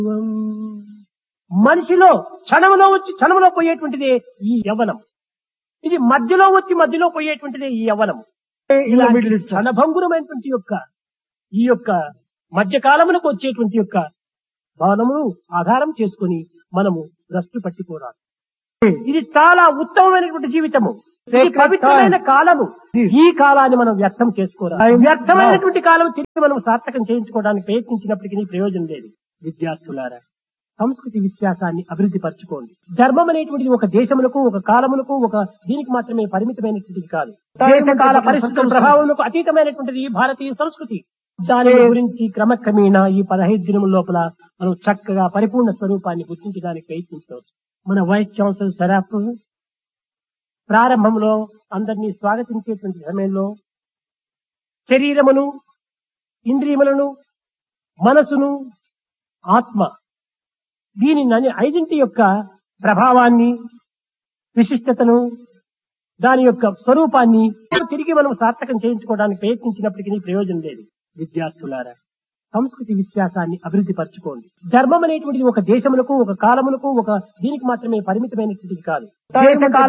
మనిషిలో క్షణంలో వచ్చి క్షణంలో పోయేటువంటిదే ఈ యవ్వనం ఇది మధ్యలో వచ్చి మధ్యలో పోయేటువంటిదే ఈ యవ్వనం ఇలాంటి క్షణభంగురమైనటువంటి యొక్క ఈ యొక్క మధ్యకాలమునకు వచ్చేటువంటి యొక్క భవనమును ఆధారం చేసుకుని మనము భ్రష్టు పట్టిపోరాదు ఇది చాలా ఉత్తమమైనటువంటి జీవితము ఇది పవిత్రమైన కాలము ఈ కాలాన్ని మనం వ్యర్థం చేసుకోరాదు వ్యర్థమైనటువంటి కాలం తిరిగి మనం సార్థకం చేయించుకోవడానికి ప్రయత్నించినప్పటికీ ప్రయోజనం లేదు విద్యార్థులారా సంస్కృతి విశ్వాసాన్ని అభివృద్ధి పరచుకోండి ధర్మం అనేటువంటిది ఒక దేశములకు ఒక కాలములకు ఒక దీనికి మాత్రమే పరిమితమైనటువంటిది కాదు దేశ కాల పరిస్థితుల ప్రభావములకు అతీతమైనటువంటిది ఈ భారతీయ సంస్కృతి దాని గురించి క్రమక్రమేణా ఈ పదహైదు దినముల లోపల మనం చక్కగా పరిపూర్ణ స్వరూపాన్ని గుర్తించడానికి ప్రయత్నించవచ్చు మన వైస్ ఛాన్సలర్ సరాఫ్ ప్రారంభంలో అందరినీ స్వాగతించేటువంటి సమయంలో శరీరమును ఇంద్రియములను మనసును ఆత్మ దీని నని- ఐదింటి యొక్క ప్రభావాన్ని విశిష్టతను దాని యొక్క స్వరూపాన్ని తిరిగి మనం సార్థకం చేయించుకోవడానికి ప్రయత్నించినప్పటికీ ప్రయోజనం లేదు విద్యార్థులారా సంస్కృతి విశ్వాసాన్ని అభివృద్ధి పరచుకోండి ధర్మం అనేటువంటిది ఒక దేశములకు ఒక కాలములకు ఒక దీనికి మాత్రమే పరిమితమైనటువంటిది కాదు దేశ కాల